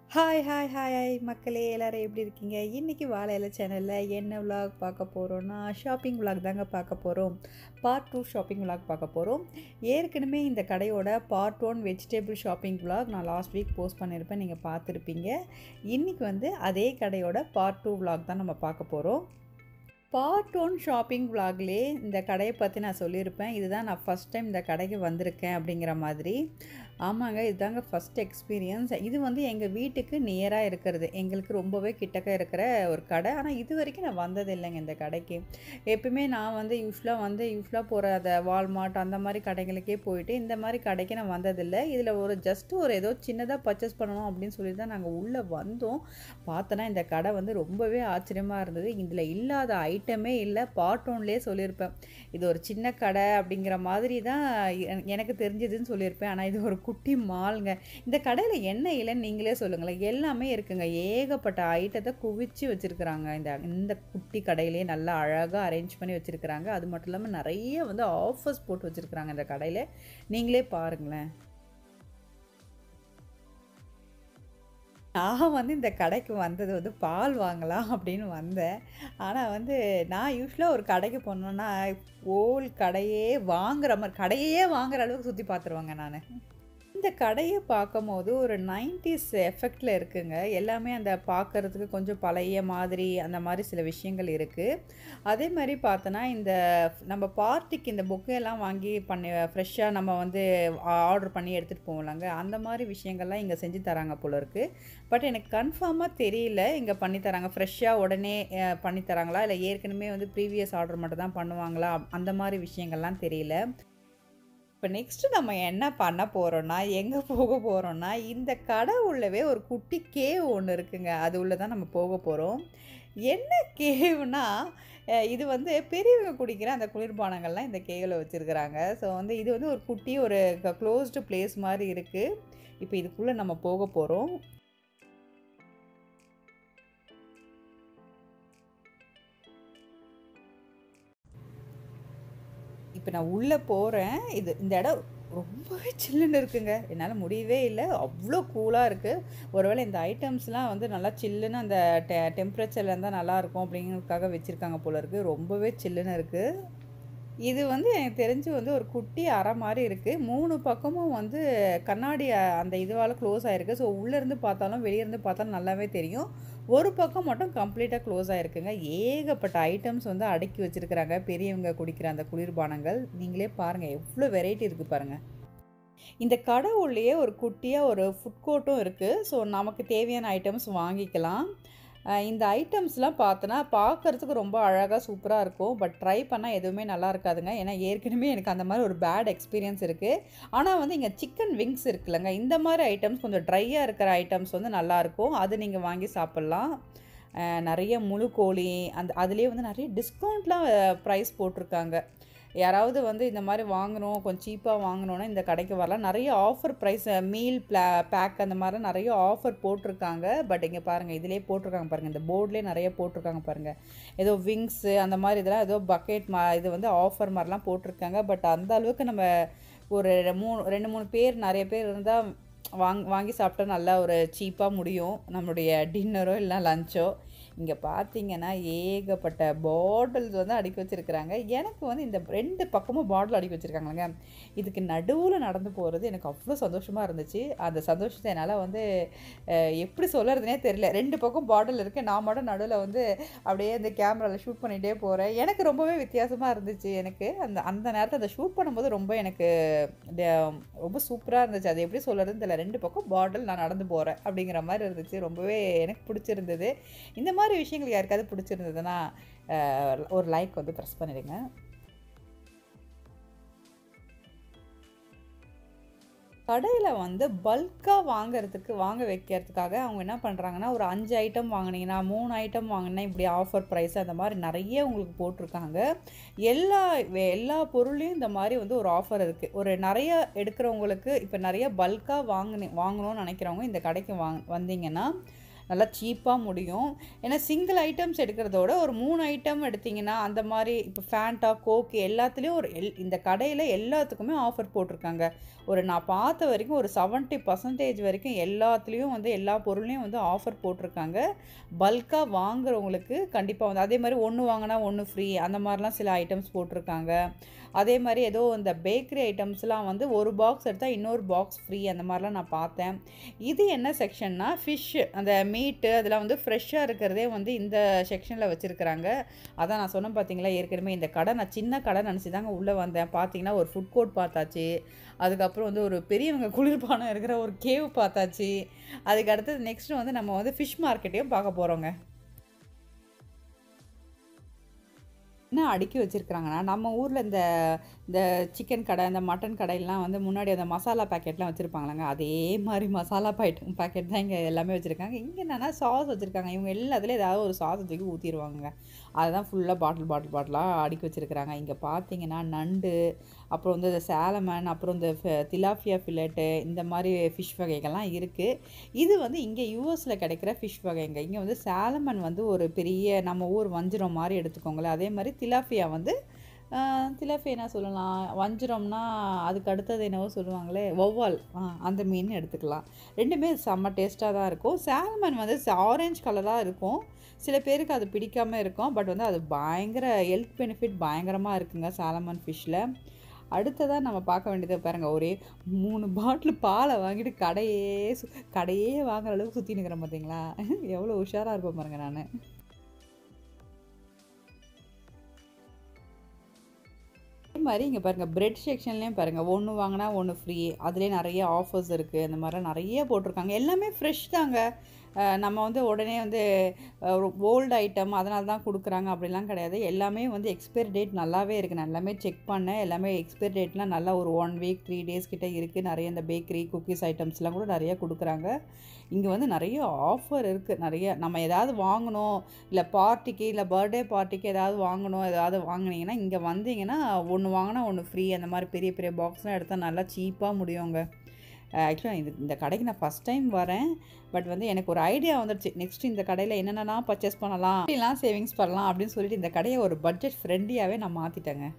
hi hi hi hi மக்களே எல்லாரும் எப்படி இருக்கீங்க இன்றைக்கி வாழை இலை சேனலில் என்ன vlog பார்க்க போகிறோன்னா ஷாப்பிங் vlog தாங்க பார்க்க போகிறோம் பார்ட் டூ ஷாப்பிங் vlog பார்க்க போகிறோம் ஏற்கனவே இந்த கடையோட part one vegetable shopping vlog நான் லாஸ்ட் வீக் போஸ்ட் பண்ணியிருப்பேன் நீங்கள் பார்த்துருப்பீங்க இன்றைக்கி வந்து அதே கடையோட பார்ட் டூ vlog தான் நம்ம பார்க்க போகிறோம் பார்ட் ஒன் ஷாப்பிங் vlogலே இந்த கடையை பற்றி நான் சொல்லியிருப்பேன் இதுதான் நான் ஃபஸ்ட் டைம் இந்த கடைக்கு வந்திருக்கேன் அப்படிங்கிற மாதிரி ஆமாங்க இதுதாங்க ஃபஸ்ட் எக்ஸ்பீரியன்ஸ் இது வந்து எங்கள் வீட்டுக்கு நியராக இருக்கிறது எங்களுக்கு ரொம்பவே கிட்டக்க இருக்கிற ஒரு கடை ஆனால் இது வரைக்கும் நான் வந்தது இல்லைங்க இந்த கடைக்கு எப்பவுமே நான் வந்து யூஸ்வலாக வந்து யூஸ்வலாக போகிற அந்த வால்மார்ட் அந்த மாதிரி கடைகளுக்கே போயிட்டு இந்த மாதிரி கடைக்கு நான் வந்ததில்லை இதில் ஒரு ஜஸ்ட் ஒரு ஏதோ சின்னதாக பர்ச்சேஸ் பண்ணணும் அப்படின்னு சொல்லி தான் நாங்கள் உள்ளே வந்தோம் பார்த்தோன்னா இந்த கடை வந்து ரொம்பவே ஆச்சரியமாக இருந்தது இதில் இல்லாத ஐட்டமே இல்லை பார்ட் ஒன்லேயே சொல்லியிருப்பேன் இது ஒரு சின்ன கடை அப்படிங்கிற மாதிரி தான் எ- எனக்கு தெரிஞ்சதுன்னு சொல்லியிருப்பேன் ஆனால் இது ஒரு குட்டி மால்ங்க இந்த கடையில் என்ன இல்லைன்னு நீங்களே சொல்லுங்களேன் எல்லாமே இருக்குங்க ஏகப்பட்ட ஐட்டத்தை குவிச்சு வச்சுருக்குறாங்க இந்த இந்த குட்டி கடையிலே நல்லா அழகாக அரேஞ்ச் பண்ணி வச்சுருக்குறாங்க அது மட்டும் இல்லாமல் நிறைய வந்து ஆஃபர்ஸ் போட்டு வச்சுருக்குறாங்க இந்த கடையில் நீங்களே பாருங்களேன் நான் வந்து இந்த கடைக்கு வந்தது வந்து பால் வாங்கலாம் அப்படின்னு வந்தேன் ஆனால் வந்து நான் யூஸ்வலாக ஒரு கடைக்கு போனோன்னா ஓல் கடையே வாங்குற மாதிரி கடையே வாங்குற அளவுக்கு சுற்றி பார்த்துருவாங்க நான் இந்த கடையை பார்க்கும்போது ஒரு நைன்டிஸ் எஃபெக்டில் இருக்குங்க எல்லாமே அந்த பார்க்கறதுக்கு கொஞ்சம் பழைய மாதிரி அந்த மாதிரி சில விஷயங்கள் இருக்குது அதே மாதிரி பார்த்தோன்னா இந்த நம்ம பார்ட்டிக்கு இந்த பொக்கையெல்லாம் வாங்கி பண்ணி ஃப்ரெஷ்ஷாக நம்ம வந்து ஆர்டர் பண்ணி எடுத்துகிட்டு போகலாங்க அந்த மாதிரி விஷயங்கள்லாம் இங்கே செஞ்சு தராங்க போல இருக்குது பட் எனக்கு கன்ஃபார்மாக தெரியல இங்கே பண்ணி தராங்க ஃப்ரெஷ்ஷாக உடனே அஹ், பண்ணி தராங்களா இல்லை ஏற்கனவே வந்து ப்ரீவியஸ் ஆர்டர் மட்டும் தான் பண்ணுவாங்களா அந்த மாதிரி விஷயங்கள்லாம் தெரியல இப்போ நெக்ஸ்ட்டு நம்ம என்ன பண்ண போகிறோன்னா எங்கே போக போகிறோன்னா இந்த கடை உள்ளவே ஒரு குட்டி கேவ் ஒன்று இருக்குங்க அது உள்ளே தான் நம்ம போக போகிறோம் என்ன கேவ்னா அஹ், இது வந்து பெரியவங்க குடிக்கிற அந்த குளிர்பானங்கள்லாம் இந்த கேவில் வச்சுருக்குறாங்க ஸோ வந்து இது வந்து ஒரு குட்டி ஒரு க்ளோஸ்டு பிளேஸ் மாதிரி இருக்குது இப்போ இதுக்குள்ளே நம்ம போக போகிறோம் இப்போ நான் உள்ளே போகிறேன் இது இந்த இடம் ரொம்பவே சில்லுன்னு இருக்குங்க என்னால் முடியவே இல்லை அவ்வளோ கூலாக இருக்குது ஒருவேளை இந்த ஐட்டம்ஸ்லாம் வந்து நல்லா சில்லுன்னு அந்த டெ டெம்பரேச்சரில் இருந்தால் நல்லாயிருக்கும் அப்படிங்கிறதுக்காக வச்சுருக்காங்க போல இருக்குது ரொம்பவே சில்லுன்னு இருக்குது இது வந்து எனக்கு தெரிஞ்சு வந்து ஒரு குட்டி அறை மாதிரி இருக்குது மூணு பக்கமும் வந்து கண்ணாடி அ- அந்த இதுவால் க்ளோஸ் ஆகிருக்கு ஸோ உள்ளேருந்து பார்த்தாலும் வெளியேருந்து பார்த்தாலும் நல்லாவே தெரியும் ஒரு பக்கம் மட்டும் கம்ப்ளீட்டாக க்ளோஸ் ஆகிருக்குங்க ஏகப்பட்ட ஐட்டம்ஸ் வந்து அடுக்கி வச்சுருக்குறாங்க பெரியவங்க குடிக்கிற அந்த குளிர்பானங்கள் நீங்களே பாருங்கள் எவ்வளோ வெரைட்டி இருக்குது பாருங்கள் இந்த கடை உள்ளேயே ஒரு குட்டியாக ஒரு ஃபுட் கோர்ட்டும் இருக்குது ஸோ நமக்கு தேவையான ஐட்டம்ஸ் வாங்கிக்கலாம் அஹ் இந்த ஐட்டம்ஸ்லாம் பார்த்தோன்னா பார்க்கறதுக்கு ரொம்ப அழகாக சூப்பராக இருக்கும் பட் ட்ரை பண்ணால் எதுவுமே நல்லா இருக்காதுங்க ஏன்னா ஏற்கனவே எனக்கு அந்த மாதிரி ஒரு பேட் எக்ஸ்பீரியன்ஸ் இருக்குது ஆனால் வந்து இங்கே சிக்கன் விங்ஸ் இருக்குல்லங்க இந்த மாதிரி ஐட்டம்ஸ் கொஞ்சம் ட்ரையாக இருக்கிற ஐட்டம்ஸ் வந்து நல்லாயிருக்கும் அது நீங்கள் வாங்கி சாப்பிட்லாம் அஹ் நிறைய முழு கோழி அந்த அதுலேயே வந்து நிறைய டிஸ்கவுண்ட்லாம் ப்ரைஸ் போட்டிருக்காங்க யாராவது வந்து இந்த மாதிரி வாங்கணும் கொஞ்சம் சீப்பாக வாங்கணுன்னா இந்த கடைக்கு வரலாம் நிறைய ஆஃபர் ப்ரைஸ் மீல் ப்ளா பேக் அந்த மாதிரி நிறைய ஆஃபர் போட்டிருக்காங்க பட் இங்கே பாருங்கள் இதிலே போட்டிருக்காங்க பாருங்கள் இந்த போர்ட்லேயே நிறைய போட்டிருக்காங்க பாருங்கள் ஏதோ விங்ஸு அந்த மாதிரி இதெல்லாம் ஏதோ பக்கெட் மா இது வந்து ஆஃபர் மாதிரிலாம் போட்டிருக்காங்க பட் அந்த அளவுக்கு நம்ம ஒரு மூணு ரெண்டு மூணு பேர் நிறைய பேர் இருந்தால் வாங் வாங்கி சாப்பிட்டா நல்லா ஒரு சீப்பாக முடியும் நம்மளுடைய டின்னரோ இல்லை லஞ்சோ இங்கே பார்த்தீங்கன்னா ஏகப்பட்ட பாட்டில்ஸ் வந்து அடுக்கி வச்சுருக்குறாங்க எனக்கு வந்து இந்த ரெண்டு பக்கமும் பாட்டில் அடுக்கி வச்சுருக்காங்களேங்க இதுக்கு நடுவில் நடந்து போகிறது எனக்கு அவ்வளோ சந்தோஷமாக இருந்துச்சு அந்த சந்தோஷத்தை என்னால் வந்து அஹ், எப்படி சொல்கிறதுனே தெரியல ரெண்டு பக்கம் பாட்டில் இருக்குது நான் மட்டும் நடுவில் வந்து அப்படியே இந்த கேமராவில் ஷூட் பண்ணிகிட்டே போகிறேன் எனக்கு ரொம்பவே வித்தியாசமாக இருந்துச்சு எனக்கு அந்த அந்த நேரத்தில் அதை ஷூட் பண்ணும்போது ரொம்ப எனக்கு ட- ரொம்ப சூப்பராக இருந்துச்சு அது எப்படி சொல்கிறதுன்னு தெரியல ரெண்டு பக்கம் பாட்டில் நான் நடந்து போகிறேன் அப்படிங்கிற மாதிரி இருந்துச்சு ரொம்பவே எனக்கு பிடிச்சிருந்தது இந்த மாதிரி விஷயங்கள் யாருக்காவது பிடிச்சிருந்ததுன்னா அஹ், ஒரு லைக் வந்து ப்ரெஸ் பண்ணிடுங்க கடையில் வந்து பல்காக வாங்குறதுக்கு வாங்க வைக்கிறதுக்காக அவங்க என்ன பண்ணுறாங்கன்னா ஒரு அஞ்சு ஐட்டம் வாங்குனீங்கன்னா மூணு ஐட்டம் வாங்கினா இப்படி ஆஃபர் ப்ரைஸ் அந்த மாதிரி நிறைய உங்களுக்கு போட்டிருக்காங்க எல்லா வே- எல்லா பொருளையும் இந்த மாதிரி வந்து ஒரு ஆஃபர் இருக்குது ஒரு நிறைய எடுக்கிறவங்களுக்கு இப்போ நிறைய பல்காக வாங்கினி வாங்கணும்னு நினைக்கிறவங்க இந்த கடைக்கு வாங் வந்தீங்கன்னா நல்லா சீப்பாக முடியும் ஏன்னா சிங்கிள் ஐட்டம்ஸ் எடுக்கிறதோட ஒரு மூணு ஐட்டம் எடுத்திங்கன்னா அந்த மாதிரி இப்போ ஃபேண்டா கோக் எல்லாத்துலேயும் ஒரு எல் இந்த கடையில் எல்லாத்துக்குமே ஆஃபர் போட்டிருக்காங்க ஒரு நான் பார்த்த வரைக்கும் ஒரு செவன்ட்டி பர்சன்டேஜ் வரைக்கும் எல்லாத்துலேயும் வந்து எல்லா பொருளையும் வந்து ஆஃபர் போட்டிருக்காங்க பல்காக வாங்குறவங்களுக்கு கண்டிப்பாக வந்து அதே மாதிரி ஒன்று வாங்கினா ஒன்று ஃப்ரீ அந்த மாதிரிலாம் சில ஐட்டம்ஸ் போட்டிருக்காங்க அதே மாதிரி ஏதோ இந்த பேக்கரி ஐட்டம்ஸ்லாம் வந்து ஒரு பாக்ஸ் எடுத்தால் இன்னொரு பாக்ஸ் ஃப்ரீ அந்த மாதிரிலாம் நான் பார்த்தேன் இது என்ன செக்ஷன்னா ஃபிஷ் அந்த மீட்டு அதெல்லாம் வந்து ஃப்ரெஷ்ஷாக இருக்கிறதே வந்து இந்த செக்ஷனில் வச்சுருக்குறாங்க அதான் நான் சொன்னேன் பார்த்தீங்களா ஏற்கனவே இந்த கடை நான் சின்ன கடை நினச்சி தாங்க உள்ளே வந்தேன் பார்த்தீங்கன்னா ஒரு ஃபுட் கோர்ட் பார்த்தாச்சு அதுக்கப்புறம் வந்து ஒரு பெரியவங்க குளிர்பானம் இருக்கிற ஒரு கேவ் பார்த்தாச்சு அதுக்கு அடுத்தது நெக்ஸ்ட் வந்து நம்ம வந்து ஃபிஷ் மார்க்கெட்டையும் பார்க்க போகிறோங்க என்ன அடுக்கி வச்சுருக்குறாங்கன்னா நம்ம ஊரில் இந்த இந்த சிக்கன் கடை இந்த மட்டன் கடையெல்லாம் வந்து முன்னாடி அந்த மசாலா பேக்கெட்லாம் வச்சுருப்பாங்களாங்க அதே மாதிரி மசாலா பாக்கெட் பேக்கெட் தான் இங்கே எல்லாமே வச்சுருக்காங்க இங்கே என்னென்னா சாஸ் வச்சுருக்காங்க இவங்க எல்லாத்துலேயும் ஏதாவது ஒரு சாஸ் தூக்கி ஊற்றிடுவாங்க அதுதான் ஃபுல்லாக பாட்டில் பாட்டில் பாட்டிலாக அடுக்கி வச்சுருக்குறாங்க இங்கே பார்த்தீங்கன்னா நண்டு அப்புறம் வந்து இந்த சேலமன் அப்புறம் இந்த திலாஃபியா ஃபிலெட்டு இந்த மாதிரி ஃபிஷ் வகைகள்லாம் இருக்குது இது வந்து இங்கே யூஎஸில் கிடைக்கிற ஃபிஷ் வகைங்க இங்கே வந்து சேலமன் வந்து ஒரு பெரிய நம்ம ஊர் வஞ்சிரம் மாதிரி எடுத்துக்கோங்களேன் அதே மாதிரி திலாஃபியா வந்து திலாஃபியா என்ன சொல்லலாம் வஞ்சிரம்னா அதுக்கு அடுத்தது என்னவோ சொல்லுவாங்களே வௌவால் அந்த மீன் எடுத்துக்கலாம் ரெண்டுமே செம்ம டேஸ்ட்டாக தான் இருக்கும் சால்மன் வந்து ஆரஞ்சு கலராக இருக்கும் சில பேருக்கு அது பிடிக்காமல் இருக்கும் பட் வந்து அது பயங்கர ஹெல்த் பெனிஃபிட் பயங்கரமாக இருக்குங்க சாலமன் ஃபிஷ்ஷில் அடுத்ததாக நம்ம பார்க்க வேண்டியது பாருங்கள் ஒரே மூணு பாட்டில் பாலை வாங்கிட்டு கடையே சு கடையே வாங்குற அளவுக்கு சுற்றி நிற்கிறேன் பார்த்தீங்களா எவ்வளோ உஷாராக இருப்பேன் பாருங்கள் நான் அதே மாதிரி இங்கே பாருங்கள் பிரெட் செக்ஷன்லேயும் பாருங்கள் ஒன்று வாங்கினா ஒன்று ஃப்ரீ அதுலேயே நிறைய ஆஃபர்ஸ் இருக்குது இந்த மாதிரிலாம் நிறைய போட்டிருக்காங்க எல்லாமே ஃப்ரெஷ் தாங்க நம்ம வந்து உடனே வந்து ஓல்டு ஐட்டம் அதனால தான் கொடுக்குறாங்க அப்படிலாம் கிடையாது எல்லாமே வந்து எக்ஸ்பைரி டேட் நல்லாவே இருக்குது நான் எல்லாமே செக் பண்ணேன் எல்லாமே எக்ஸ்பைரி டேட்லாம் நல்லா ஒரு ஒன் வீக் த்ரீ டேஸ் கிட்டே இருக்குது நிறைய இந்த பேக்கரி குக்கீஸ் ஐட்டம்ஸ்லாம் கூட நிறைய கொடுக்குறாங்க இங்கே வந்து நிறைய ஆஃபர் இருக்குது நிறைய நம்ம ஏதாவது வாங்கணும் இல்லை பார்ட்டிக்கு இல்லை பர்த்டே பார்ட்டிக்கு ஏதாவது வாங்கணும் ஏதாவது வாங்கினீங்கன்னா இங்கே வந்தீங்கன்னா ஒன்று வாங்கினா ஒன்று ஃப்ரீ அந்த மாதிரி பெரிய பெரிய பாக்ஸ்லாம் எடுத்தால் நல்லா சீப்பாக முடியுங்க ஆக்சுவலாக இது இந்த கடைக்கு நான் ஃபஸ்ட் டைம் வரேன் பட் வந்து எனக்கு ஒரு ஐடியா வந்துடுச்சு நெக்ஸ்ட் இந்த கடையில் என்னென்னலாம் பர்ச்சேஸ் பண்ணலாம் எப்படிலாம் சேவிங்ஸ் பண்ணலாம் அப்படின்னு சொல்லிட்டு இந்த கடையை ஒரு பட்ஜெட் ஃப்ரெண்ட்லியாகவே நான் மாற்றிட்டேங்க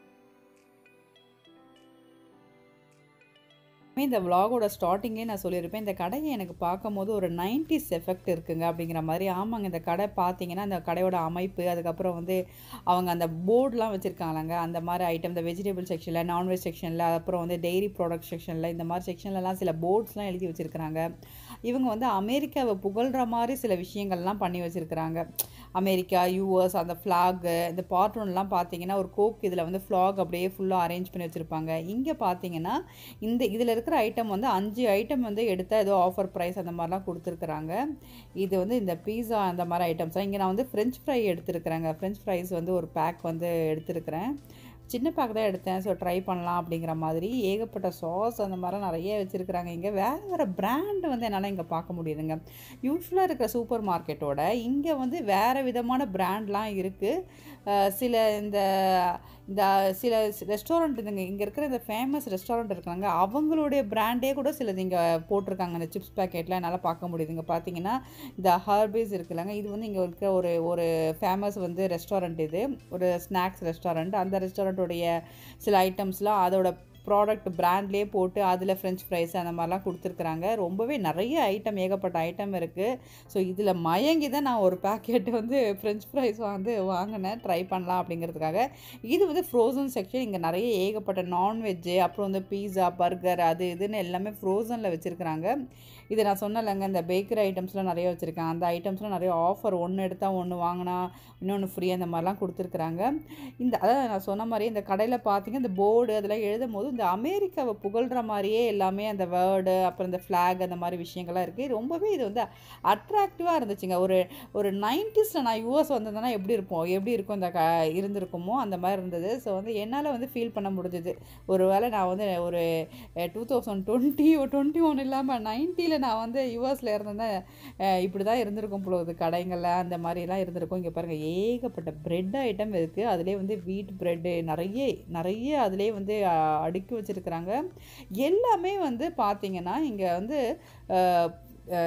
இந்த விலாகோட ஸ்டார்டிங்கே நான் சொல்லியிருப்பேன் இந்த கடையை எனக்கு பார்க்கும்போது ஒரு நைன்டிஸ் எஃபெக்ட் இருக்குங்க அப்படிங்கிற மாதிரி ஆமாங்க இந்த கடை பார்த்தீங்கன்னா இந்த கடையோட அமைப்பு அதுக்கப்புறம் வந்து அவங்க அந்த போர்டெலாம் வச்சுருக்காங்களாங்க அந்த மாதிரி ஐட்டம் இந்த வெஜிடபிள் செக்ஷனில் நான்வெஜ் செக்ஷனில் அப்புறம் வந்து டெய்ரி ப்ராடக்ட் செக்ஷனில் இந்த மாதிரி செக்ஷன்லலாம் சில போர்ட்ஸ்லாம் எழுதி வச்சுருக்கிறாங்க இவங்க வந்து அமெரிக்காவை புகழ்கிற மாதிரி சில விஷயங்கள்லாம் பண்ணி வச்சுருக்கிறாங்க அமெரிக்கா யூஎஸ் அந்த ஃப்ளாகு இந்த பார்ட் ஒன்லாம் பார்த்தீங்கன்னா ஒரு கோக் இதில் வந்து ஃப்ளாக் அப்படியே ஃபுல்லாக அரேஞ்ச் பண்ணி வச்சுருப்பாங்க இங்கே பார்த்தீங்கன்னா இந்த இதில் இருக்கிற ஐட்டம் வந்து அஞ்சு ஐட்டம் வந்து எடுத்தால் ஏதோ ஆஃபர் ப்ரைஸ் அந்த மாதிரிலாம் கொடுத்துருக்குறாங்க இது வந்து இந்த பீஸா அந்த மாதிரி ஐட்டம்ஸ் இங்கே நான் வந்து ஃப்ரெஞ்ச் ஃப்ரை எடுத்துருக்குறேங்க ஃப்ரெஞ்ச் ஃப்ரைஸ் வந்து ஒரு பேக் வந்து எடுத்துருக்குறேன் சின்ன பேக் தான் எடுத்தேன் ஸோ ட்ரை பண்ணலாம் அப்படிங்கிற மாதிரி ஏகப்பட்ட சாஸ் அந்த மாதிரிலாம் நிறைய வச்சுருக்குறாங்க இங்கே வேறு வேறு பிராண்டு வந்து என்னால் இங்கே பார்க்க முடியுதுங்க யூஸ்வலாக இருக்கிற சூப்பர் மார்க்கெட்டோட இங்கே வந்து வேறு விதமான பிராண்ட்லாம் இருக்குது சில இந்த இந்த சில ரெஸ்டாரண்ட் இதுங்க இங்கே இருக்கிற இந்த ஃபேமஸ் ரெஸ்டாரண்ட் இருக்காங்க அவங்களுடைய பிராண்டே கூட சிலது இங்கே போட்டிருக்காங்க இந்த சிப்ஸ் பேக்கெட்லாம் என்னால் பார்க்க முடியுதுங்க பார்த்தீங்கன்னா இந்த ஹார்பேஸ் இருக்குல்லங்க இது வந்து இங்கே இருக்கிற ஒரு ஒரு ஃபேமஸ் வந்து ரெஸ்டாரண்ட் இது ஒரு ஸ்நாக்ஸ் ரெஸ்டாரண்ட் அந்த ரெஸ்டாரண்ட்டுடைய சில ஐட்டம்ஸ்லாம் அதோட ப்ராடக்ட் பிராண்ட்லேயே போட்டு அதில் ஃப்ரெஞ்ச் ஃப்ரைஸ் அந்த மாதிரிலாம் கொடுத்துருக்குறாங்க ரொம்பவே நிறைய ஐட்டம் ஏகப்பட்ட ஐட்டம் இருக்குது ஸோ இதில் மயங்கி தான் நான் ஒரு பேக்கெட் வந்து ஃப்ரெஞ்ச் ஃப்ரைஸ் வந்து வாங்கினேன் ட்ரை பண்ணலாம் அப்படிங்கிறதுக்காக இது வந்து ஃப்ரோசன் செக்ஷன் இங்கே நிறைய ஏகப்பட்ட நான்வெஜ்ஜு அப்புறம் வந்து பீஸா பர்கர் அது இதுன்னு எல்லாமே ஃப்ரோசனில் வச்சுருக்குறாங்க இது நான் சொன்னலைங்க இந்த பேக்கரி ஐட்டம்ஸ்லாம் நிறைய வச்சுருக்கேன் அந்த ஐட்டம்ஸ்லாம் நிறைய ஆஃபர் ஒன்று எடுத்தால் ஒன்று வாங்கினா இன்னொன்று ஃப்ரீ அந்த மாதிரிலாம் கொடுத்துருக்குறாங்க இந்த அதாவது நான் சொன்ன மாதிரி இந்த கடையில் பார்த்தீங்க இந்த போர்டு அதெல்லாம் எழுதும் போது இந்த அமெரிக்காவை புகழ்கிற மாதிரியே எல்லாமே அந்த வேர்டு அப்புறம் இந்த ஃப்ளாக் அந்த மாதிரி விஷயங்கள்லாம் இருக்குது ரொம்பவே இது வந்து அட்ராக்டிவாக இருந்துச்சுங்க ஒரு ஒரு நைன்டிஸில் நான் யூஎஸ் வந்திருந்தேன்னா எப்படி இருப்போம் எப்படி இருக்கும் இந்த க இருந்திருக்குமோ அந்த மாதிரி இருந்தது ஸோ வந்து என்னால் வந்து ஃபீல் பண்ண முடிஞ்சுது ஒரு வேளை நான் வந்து ஒரு two thousand twenty twenty one இல்லாமல் நைன்ட்டியில் நான் வந்து யூஎஸில் இருந்தேன் இப்படி தான் இருந்திருக்கும் போகுது கடைங்களில் அந்த மாதிரிலாம் இருந்திருக்கும் இங்கே பாருங்கள் ஏகப்பட்ட ப்ரெட் ஐட்டம் இருக்குது அதிலே வந்து வீட் ப்ரெட்டு நிறைய நிறைய அதிலே வந்து அடுக்கி வச்சுருக்குறாங்க எல்லாமே வந்து பார்த்திங்கன்னா இங்கே வந்து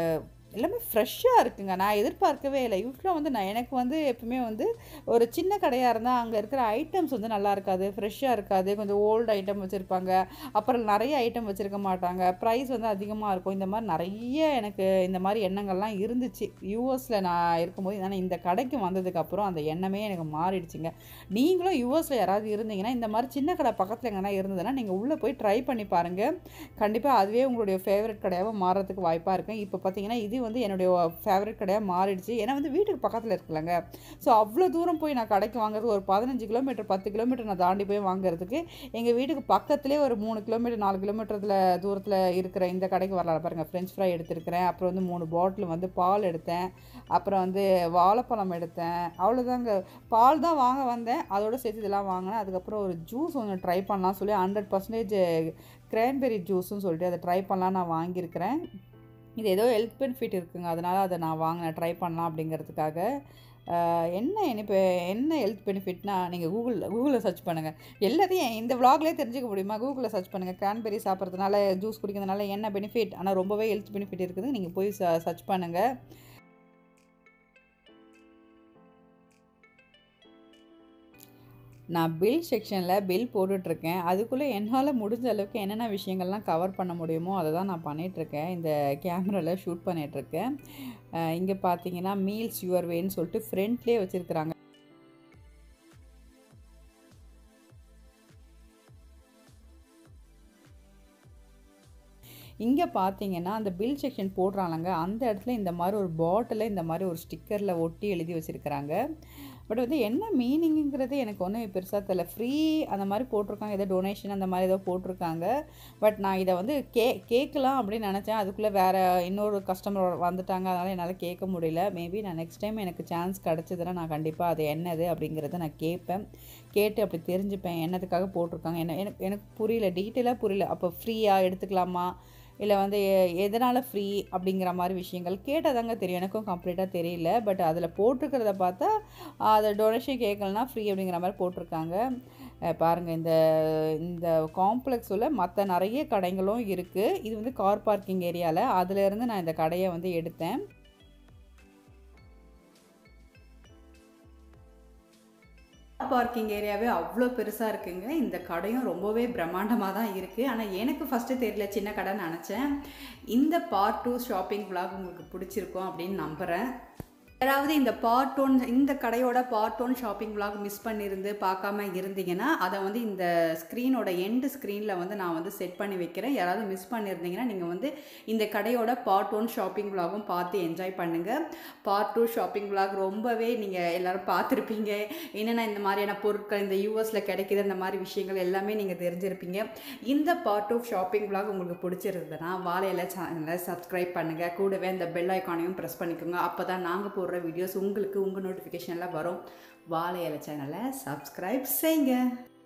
எல்லாமே ஃப்ரெஷ்ஷாக இருக்குங்க நான் எதிர்பார்க்கவே இல்லை யூஸ்வலாக வந்து நான் எனக்கு வந்து எப்பவுமே வந்து ஒரு சின்ன கடையாக இருந்தால் அங்கே இருக்கிற ஐட்டம்ஸ் வந்து நல்லா இருக்காது ஃப்ரெஷ்ஷாக இருக்காது கொஞ்சம் ஓல்டு ஐட்டம் வச்சுருப்பாங்க அப்புறம் நிறைய ஐட்டம் வச்சுருக்க மாட்டாங்க ப்ரைஸ் வந்து அதிகமாக இருக்கும் இந்த மாதிரி நிறைய எனக்கு இந்த மாதிரி எண்ணங்கள்லாம் இருந்துச்சு யூஎஸில் நான் இருக்கும்போது ஆனால் இந்த கடைக்கு வந்ததுக்கப்புறம் அந்த எண்ணமே எனக்கு மாறிடுச்சுங்க நீங்களும் யூஎஸில் யாராவது இருந்தீங்கன்னா இந்த மாதிரி சின்ன கடை பக்கத்தில் எங்கன்னா இருந்ததுன்னா நீங்கள் உள்ளே போய் ட்ரை பண்ணி பாருங்கள் கண்டிப்பாக அதுவே உங்களுடைய ஃபேவரட் கடையாக மாறதுக்கு வாய்ப்பாக இருக்கும் இப்போ பார்த்தீங்கன்னா இது வந்து என்னுடைய ஃபேவரட் கடையாக மாறிடுச்சு ஏன்னா வந்து வீட்டுக்கு பக்கத்தில் இருக்கலங்க ஸோ அவ்வளோ தூரம் போய் நான் கடைக்கு வாங்குறது ஒரு பதினஞ்சு கிலோமீட்டர் பத்து கிலோமீட்டர் நான் தாண்டி போய் வாங்குறதுக்கு எங்கள் வீட்டுக்கு பக்கத்துலேயே ஒரு மூணு கிலோமீட்டர் நாலு கிலோமீட்டரில் தூரத்தில் இருக்கிற இந்த கடைக்கு வரலாம் பாருங்கள் ஃப்ரெஞ்ச் ஃப்ரை எடுத்திருக்கிறேன் அப்புறம் வந்து மூணு பாட்டில் வந்து பால் எடுத்தேன் அப்புறம் வந்து வாழைப்பழம் எடுத்தேன் அவ்வளோதாங்க பால் தான் வாங்க வந்தேன் அதோட சேர்த்து இதெல்லாம் வாங்கினேன் அதுக்கப்புறம் ஒரு ஜூஸ் ஒன்று ட்ரை பண்ணலாம் சொல்லி ஹண்ட்ரட் பர்சன்டேஜ் கிரான்பெரி ஜூஸ்னு சொல்லிட்டு அதை ட்ரை பண்ணலாம் நான் வாங்கியிருக்கிறேன் இது ஏதோ ஹெல்த் பெனிஃபிட் இருக்குங்க அதனால் அதை நான் வாங்கினேன் ட்ரை பண்ணலாம் அப்படிங்கிறதுக்காக ஆஹ் என்ன இப்போ என்ன ஹெல்த் பெனிஃபிட்னா நீங்கள் கூகுளில் கூகுளில் சர்ச் பண்ணுங்கள் எல்லாத்தையும் இந்த vlogலயே தெரிஞ்சுக்க முடியுமா கூகுளில் சர்ச் பண்ணுங்கள் கிரான்பெரி சாப்பிட்றதுனால ஜூஸ் குடிக்கிறதுனால என்ன பெனிஃபிட் ஆனால் ரொம்பவே ஹெல்த் பெனிஃபிட் இருக்குது நீங்கள் போய் சர்ச் பண்ணுங்கள் நான் பில் செக்ஷனில் பில் போட்டுட்ருக்கேன் அதுக்குள்ளே என்னால் முடிஞ்ச அளவுக்கு என்னென்ன விஷயங்கள்லாம் கவர் பண்ண முடியுமோ அதை தான் நான் பண்ணிகிட்ருக்கேன் இந்த கேமராவில் ஷூட் பண்ணிகிட்ருக்கேன் இங்கே பார்த்தீங்கன்னா மீல்ஸ் யுவர் வேன்னு சொல்லிட்டு ஃப்ரண்ட்லேயே வச்சுருக்குறாங்க இங்கே பார்த்தீங்கன்னா அந்த பில் செக்ஷன் போடுறாங்க அந்த இடத்துல இந்த மாதிரி ஒரு பாட்டிலில் இந்த மாதிரி ஒரு ஸ்டிக்கரில் ஒட்டி எழுதி வச்சுருக்கிறாங்க பட் வந்து என்ன மீனிங்கிறது எனக்கு ஒன்றும் பெருசாக தெரியல ஃப்ரீ அந்த மாதிரி போட்டிருக்காங்க ஏதோ டொனேஷன் அந்த மாதிரி ஏதோ போட்டிருக்காங்க பட் நான் இதை வந்து கே கேட்கலாம் அப்படின்னு நினச்சேன் அதுக்குள்ளே வேறு இன்னொரு கஸ்டமர் வந்துட்டாங்க அதனால் என்னால் கேட்க முடியல மேபி நான் நெக்ஸ்ட் டைம் எனக்கு சான்ஸ் கிடச்சதுன்னா நான் கண்டிப்பாக அது என்னது அப்படிங்கிறத நான் கேட்பேன் கேட்டு அப்படி தெரிஞ்சுப்பேன் என்னதுக்காக போட்டிருக்காங்க என்ன எனக்கு எனக்கு புரியல டீட்டெயிலாக புரியல அப்போ ஃப்ரீயாக எடுத்துக்கலாமா இல்லை வந்து எ- எதனால் ஃப்ரீ அப்படிங்கிற மாதிரி விஷயங்கள் கேட்டாதாங்க தெரியும் எனக்கும் கம்ப்ளீட்டாக தெரியல பட் அதில் போட்டிருக்கிறத பார்த்தா அதை டொனேஷன் கேட்கலனா ஃப்ரீ அப்படிங்கிற மாதிரி போட்டிருக்காங்க அஹ் பாருங்க இந்த இந்த காம்ப்ளெக்ஸில் மற்ற நிறைய கடைகளும் இருக்குது இது வந்து கார் பார்க்கிங் ஏரியாவில் அதுலேருந்து நான் இந்த கடையை வந்து எடுத்தேன் பார்க்கிங் ஏரியாவே அவ்வளோ பெருசாக இருக்குங்க இந்த கடையும் ரொம்பவே பிரம்மாண்டமாக தான் இருக்குது ஆனால் எனக்கு ஃபஸ்ட்டு தெரியல சின்ன கடைன்னு நினச்சேன் இந்த பார்ட் டூ ஷாப்பிங் vlog உங்களுக்கு பிடிச்சிருக்கும் அப்படின்னு நம்புகிறேன் யாராவது இந்த பார்ட் ஒன் இந்த கடையோட part one shopping vlog miss பண்ணியிருந்து பார்க்காம இருந்தீங்கன்னா அதை வந்து இந்த ஸ்க்ரீனோட எண்டு ஸ்க்ரீனில் வந்து நான் வந்து செட் பண்ணி வைக்கிறேன் யாராவது மிஸ் பண்ணியிருந்தீங்கன்னா நீங்கள் வந்து இந்த கடையோட பார்ட் ஒன் ஷாப்பிங் vlogகும் பார்த்து என்ஜாய் பண்ணுங்கள் பார்ட் டூ ஷாப்பிங் vlog ரொம்பவே நீங்கள் எல்லாரும் பார்த்துருப்பீங்க என்னென்ன இந்த மாதிரியான பொருட்கள் இந்த யூஎஸில் கிடைக்கிது அந்த மாதிரி விஷயங்கள் எல்லாமே நீங்கள் தெரிஞ்சிருப்பீங்க இந்த பார்ட் டூ ஷாப்பிங் vlog உங்களுக்கு பிடிச்சிருந்ததுன்னா வாழையில சேனலை சப்ஸ்கிரைப் பண்ணுங்கள் கூடவே அந்த பெல் ஐக்கானையும் ப்ரெஸ் பண்ணிக்கோங்க அப்போ தான் நாங்கள் போடுற வீடியோஸ் உங்களுக்கு உங்கள் நோட்டிஃபிகேஷனில் வரும் வாழை இலை சேனலை சப்ஸ்கிரைப் செய்யுங்க